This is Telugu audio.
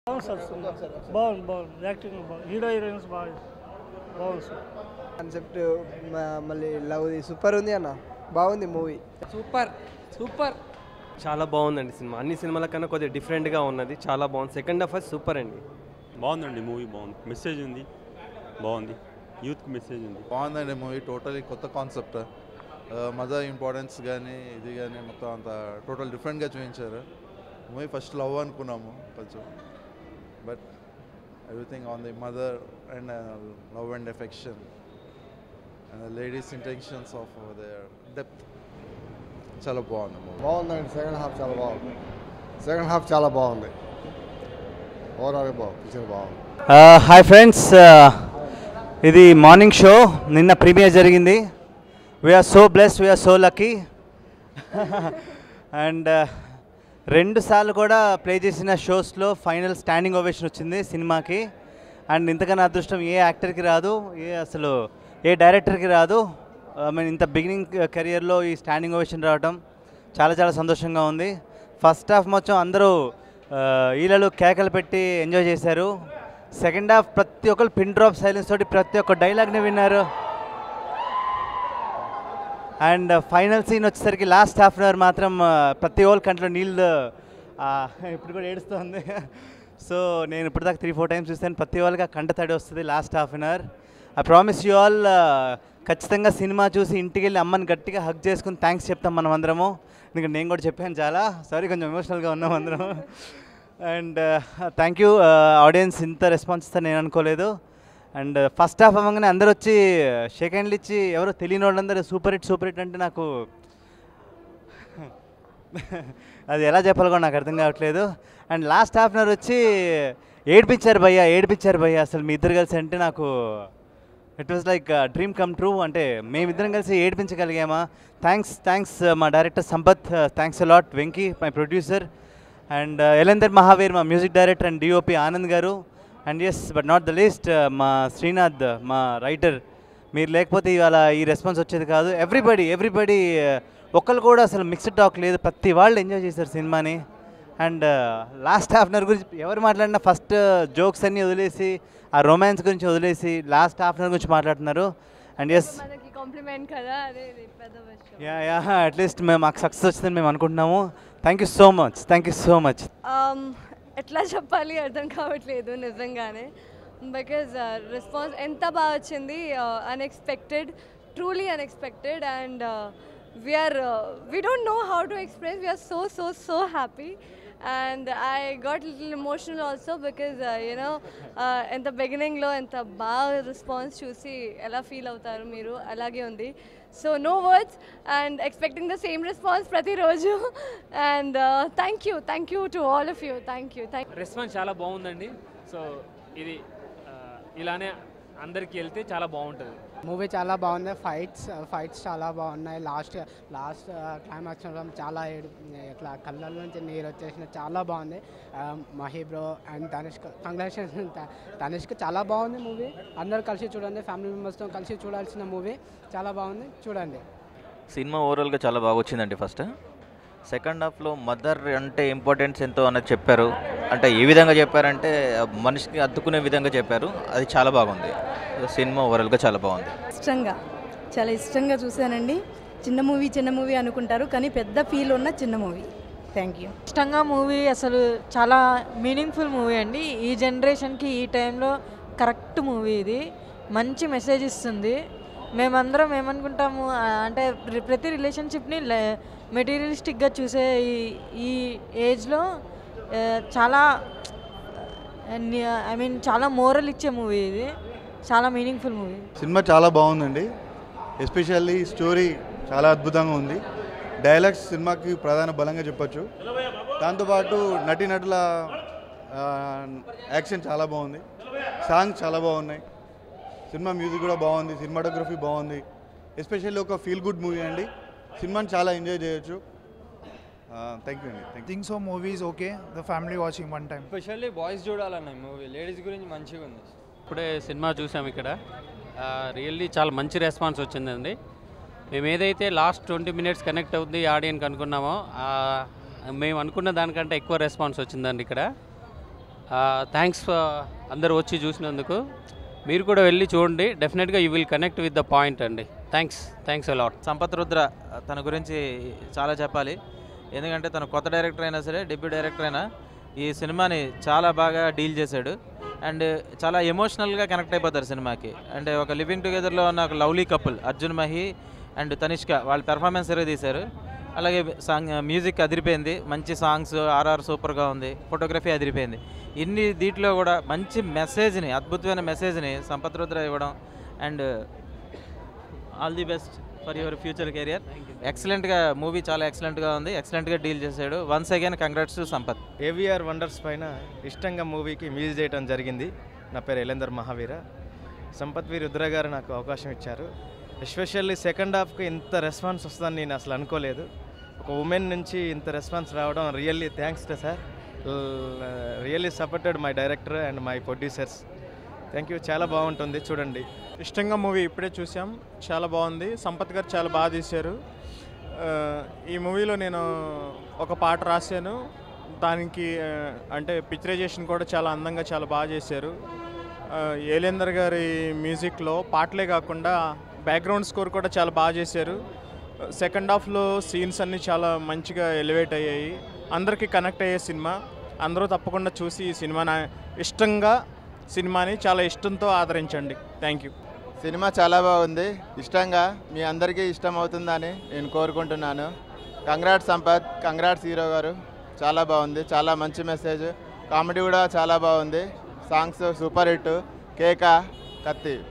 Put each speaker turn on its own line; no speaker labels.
బాగుంది సార్ సినిమా బాగుంది బాగుంది యాక్టింగ్ బాగుంది హీరో హీరోయిన్స్ బాగా బాగుంది సార్
కాన్సెప్ట్ మళ్ళీ లవ్ది సూపర్ ఉంది అన్న బాగుంది మూవీ
సూపర్ సూపర్
చాలా బాగుందండి సినిమా అన్ని సినిమాల కన్నా కొద్దిగా డిఫరెంట్గా ఉన్నది చాలా బాగుంది సెకండ్ హాఫ్ సూపర్ అండి
బాగుందండి మూవీ బాగుంది మెసేజ్ ఉంది బాగుంది యూత్కి మెసేజ్ ఉంది
బాగుందండి మూవీ టోటలీ కొత్త కాన్సెప్ట్ మదర్ ఇంపార్టెన్స్ కానీ ఇది కానీ మొత్తం అంత టోటల్ డిఫరెంట్గా చూపించారు మూవీ ఫస్ట్ లవ్ అనుకున్నాము కొంచెం but everything on the mother and love and affection and ladies intentions of their depth చాలా బాగుంది మూవీ
బాగుందండి సెకండ్ హాఫ్ చాలా బాగుంది సెకండ్ హాఫ్ చాలా బాగుంది ఓవరాల్ బాగుంది పిక్చర్ బాగుంది
హాయ్ ఫ్రెండ్స్ ఇది మార్నింగ్ షో నిన్న ప్రీమియర్ జరిగింది we are so blessed we are so lucky and రెండు సార్లు కూడా ప్లే చేసిన షోస్లో ఫైనల్ స్టాండింగ్ ఓవేషన్ వచ్చింది సినిమాకి అండ్ ఇంతకన్నా అదృష్టం ఏ యాక్టర్కి రాదు ఏ అసలు ఏ డైరెక్టర్కి రాదు ఐ మీన్ ఇంత బిగినింగ్ కెరియర్లో ఈ స్టాండింగ్ ఓవేషన్ రావడం చాలా చాలా సంతోషంగా ఉంది ఫస్ట్ హాఫ్ మొత్తం అందరూ ఆ, ఈలలు కేకలు పెట్టి ఎంజాయ్ చేశారు సెకండ్ హాఫ్ ప్రతి ఒక్కరు పిన్ డ్రాప్ సైలెన్స్ తోటి ప్రతి ఒక్క డైలాగ్ని విన్నారు అండ్ ఫైనల్ సీన్ వచ్చేసరికి లాస్ట్ హాఫ్ అన్ అవర్ మాత్రం ఆ, ప్రతి ఓల్ కంట్లో నీళ్ళు ఆ, ఇప్పుడు కూడా ఏడుస్తుంది సో నేను ఇప్పుడు దాకా త్రీ ఫోర్ టైమ్స్ చూస్తాను ప్రతి వాళ్ళకి ఆ కంట తడి వస్తుంది last half an hour I promise you all ఖచ్చితంగా సినిమా చూసి ఇంటికి వెళ్ళి అమ్మని గట్టిగా హక్ చేసుకుని థ్యాంక్స్ చెప్తాం మనం అందరము ఎందుకంటే నేను కూడా చెప్పాను చాలా సారీ కొంచెం ఎమోషనల్గా ఉన్నాం అందరం అండ్ థ్యాంక్ యూ ఆడియన్స్ ఇంత రెస్పాన్స్ ఇస్తాను నేను అనుకోలేదు అండ్ ఫస్ట్ హాఫ్ అవ్వగానే అందరూ వచ్చి షేక్ హ్యాండ్లు ఇచ్చి ఎవరో తెలియని వాళ్ళందరూ సూపర్ హిట్ సూపర్ హిట్ అంటే నాకు అది ఎలా చెప్పాలో కూడా నాకు అర్థం కావట్లేదు and last half an hour వచ్చి ఏడిపించారు భయ్య ఏడిపించారు భయ్య అసలు మీ ఇద్దరు కలిసి అంటే నాకు it was like dream come true అంటే మేమిద్దరం కలిసి ఏడిపించగలిగామా థ్యాంక్స్ థ్యాంక్స్ మా director Sampath thanks a lot Venky my producer and ఎలందర్ మహావీర్ మా music director and DOP Anand garu and yes but not the least మా శ్రీనాథ్ మా రైటర్ మీరు లేకపోతే ఇవాళ ఈ రెస్పాన్స్ వచ్చేది కాదు ఎవ్రీబడి ఎవ్రీబడి ఒక్కరు కూడా అసలు మిక్స్డ్ టాక్ లేదు ప్రతి వాళ్ళు ఎంజాయ్ చేశారు సినిమాని and last half an hour గురించి ఎవరు మాట్లాడినా ఫస్ట్ జోక్స్ అన్నీ వదిలేసి ఆ రొమాన్స్ గురించి వదిలేసి లాస్ట్ హాఫ్ అన్ అవర్ గురించి మాట్లాడుతున్నారు అండ్ ఎస్
మనకి కాంప్లిమెంట్ కదా అదే ఇది పెద్ద విషయం
యా యా అట్లీస్ట్ మేము మాకు సక్సెస్ వచ్చిందని మేము అనుకుంటున్నాము thank you so much thank you so much
Um, ఎట్లా చెప్పాలి అర్థం కావట్లేదు నిజంగానే బికాజ్ రెస్పాన్స్ ఎంత బాగా వచ్చింది unexpected truly unexpected and we are we don't know how to express we are so so so happy and I got little emotional also because you know ఎంత బిగినింగ్లో ఎంత బాగా రెస్పాన్స్ చూసి ఎలా ఫీల్ అవుతారు మీరు అలాగే ఉంది so no words and expecting the same response ప్రతిరోజు and thank you thank you to all of you thank you thank
response చాలా బాగుందండి సో ఇది ఆ, ఇలానే అందరికీ వెళ్తే చాలా బాగుంటుంది
మూవీ చాలా బాగుంది ఫైట్స్ ఫైట్స్ చాలా బాగున్నాయి లాస్ట్ లాస్ట్ క్లైమాక్స్ చాలా ఏడు ఇట్లా కళ్ళ నుంచి నీరు వచ్చేసిన చాలా బాగుంది ఆ, Mahi bro and Tanishk congratulation Tanishk చాలా బాగుంది మూవీ అందరూ కలిసి చూడండి ఫ్యామిలీ మెంబర్స్తో కలిసి చూడాల్సిన మూవీ చాలా బాగుంది చూడండి
సినిమా ఓవరాల్గా చాలా బాగా వచ్చిందండి ఫస్ట్ సెకండ్ హాఫ్లో మదర్ అంటే ఇంపార్టెన్స్ ఎంతో అన్నది చెప్పారు అంటే ఏ విధంగా చెప్పారంటే ఆ మనిషికి అద్దుకునే విధంగా చెప్పారు అది చాలా బాగుంది సినిమా ఓవరాల్గా చాలా బాగుంది
ఇష్టంగా చాలా ఇష్టంగా చూశానండి చిన్న మూవీ చిన్న మూవీ అనుకుంటారు కానీ పెద్ద ఫీల్ ఉన్న చిన్న మూవీ థ్యాంక్ యూ
ఇష్టంగా మూవీ అసలు చాలా మీనింగ్ఫుల్ మూవీ అండి ఈ జనరేషన్కి ఈ టైంలో కరెక్ట్ మూవీ ఇది మంచి మెసేజ్ ఇస్తుంది మేమందరం ఏమనుకుంటాము ఆ, అంటే ప్ర- ప్రతి రిలేషన్షిప్ని మెటీరియలిస్టిక్గా చూసే ఈ ఈ ఏజ్లో ఆ, చాలా ఐ మీన్ చాలా మోరల్ ఇచ్చే మూవీ ఇది చాలా మీనింగ్ఫుల్ మూవీ
సినిమా చాలా బాగుందండి ఎస్పెషల్లీ స్టోరీ చాలా అద్భుతంగా ఉంది డైలాగ్స్ సినిమాకి ప్రధాన బలంగా చెప్పొచ్చు దాంతోపాటు నటీనటుల ఆ, యాక్షన్ చాలా బాగుంది సాంగ్స్ చాలా బాగున్నాయి సినిమా మ్యూజిక్ కూడా బాగుంది సినిమాటోగ్రఫీ బాగుంది ఎస్పెషల్లీ ఒక ఫీల్ గుడ్ మూవీ అండి సినిమాని చాలా ఎంజాయ్ చేయొచ్చు థ్యాంక్ యూ అండి thank
think so movies okay the family watching one time
specially boys చూడాలన్న మూవీ లేడీస్ గురించి మంచిగా ఉంది ఇప్పుడే సినిమా చూసాం ఇక్కడ రియల్లీ చాలా మంచి రెస్పాన్స్ వచ్చిందండి మేము ఏదైతే లాస్ట్ ట్వంటీ మినిట్స్ కనెక్ట్ అవుతుంది ఆడియన్కి అనుకున్నామో ఆ, మేము అనుకున్న దానికంటే ఎక్కువ రెస్పాన్స్ వచ్చిందండి ఇక్కడ థ్యాంక్స్ అందరు వచ్చి చూసినందుకు మీరు కూడా వెళ్ళి చూడండి డెఫినెట్గా you will connect with the point అండి thanks thanks a lot
Sampath Rudra తన గురించి చాలా చెప్పాలి ఎందుకంటే తను కొత్త డైరెక్టర్ అయినా సరే డెబ్యూ డైరెక్టర్ అయినా ఈ సినిమాని చాలా బాగా డీల్ చేశాడు అండ్ చాలా ఎమోషనల్గా కనెక్ట్ అయిపోతారు సినిమాకి అంటే ఒక లివింగ్ టుగెదర్లో ఉన్న ఒక lovely couple Arjun Mahi and Tanishka వాళ్ళ పెర్ఫార్మెన్స్ సరే తీశారు అలాగే సాంగ్ మ్యూజిక్ అదిరిపోయింది మంచి సాంగ్స్ ఆర్ఆర్ సూపర్గా ఉంది ఫోటోగ్రఫీ అదిరిపోయింది ఇన్ని దీంట్లో కూడా మంచి మెసేజ్ని అద్భుతమైన మెసేజ్ని సంపత్ రుద్ర ఇవ్వడం and all the best for your future career ఎక్సలెంట్గా మూవీ చాలా ఎక్సలెంట్గా ఉంది ఎక్సలెంట్గా డీల్ చేశాడు once again congrats to Sampath
AVR wonders పైన ఇష్టంగా మూవీకి మ్యూజిక్ చేయడం జరిగింది నా పేరు ఎలేందర్ మహావీర సంపత్ వీర్ రుద్ర గారు నాకు అవకాశం ఇచ్చారు ఎస్పెషల్లీ సెకండ్ హాఫ్కి ఇంత రెస్పాన్స్ వస్తుందని నేను అసలు అనుకోలేదు ఒక ఉమెన్ నుంచి ఇంత రెస్పాన్స్ రావడం really thanks to sir really supported my director and my producers thank you చాలా బాగుంటుంది చూడండి
ఇష్టంగా మూవీ ఇప్పుడే చూసాం చాలా బాగుంది సంపత్ గారు చాలా బాగా తీశారు ఆ, ఈ మూవీలో నేను ఒక పాట రాశాను దానికి ఆ, అంటే పిక్చరైజేషన్ కూడా చాలా అందంగా చాలా బాగా చేశారు ఆ, ఏలేందర్ గారి మ్యూజిక్లో పాటలే కాకుండా బ్యాక్గ్రౌండ్ స్కోర్ కూడా చాలా బాగా చేశారు సెకండ్ హాఫ్లో సీన్స్ అన్నీ చాలా మంచిగా ఎలివేట్ అయ్యాయి అందరికీ కనెక్ట్ అయ్యే సినిమా అందరూ తప్పకుండా చూసి ఈ సినిమాని ఇష్టంగా సినిమాని చాలా ఇష్టంతో ఆదరించండి థ్యాంక్ యూ
సినిమా చాలా బాగుంది ఇష్టంగా మీ అందరికీ ఇష్టం అవుతుందని నేను కోరుకుంటున్నాను కంగ్రాట్స్ సంపత్ కంగ్రాట్స్ హీరో గారు చాలా బాగుంది చాలా మంచి మెసేజ్ కామెడీ కూడా చాలా బాగుంది సాంగ్స్ సూపర్ హిట్ కేక కత్తి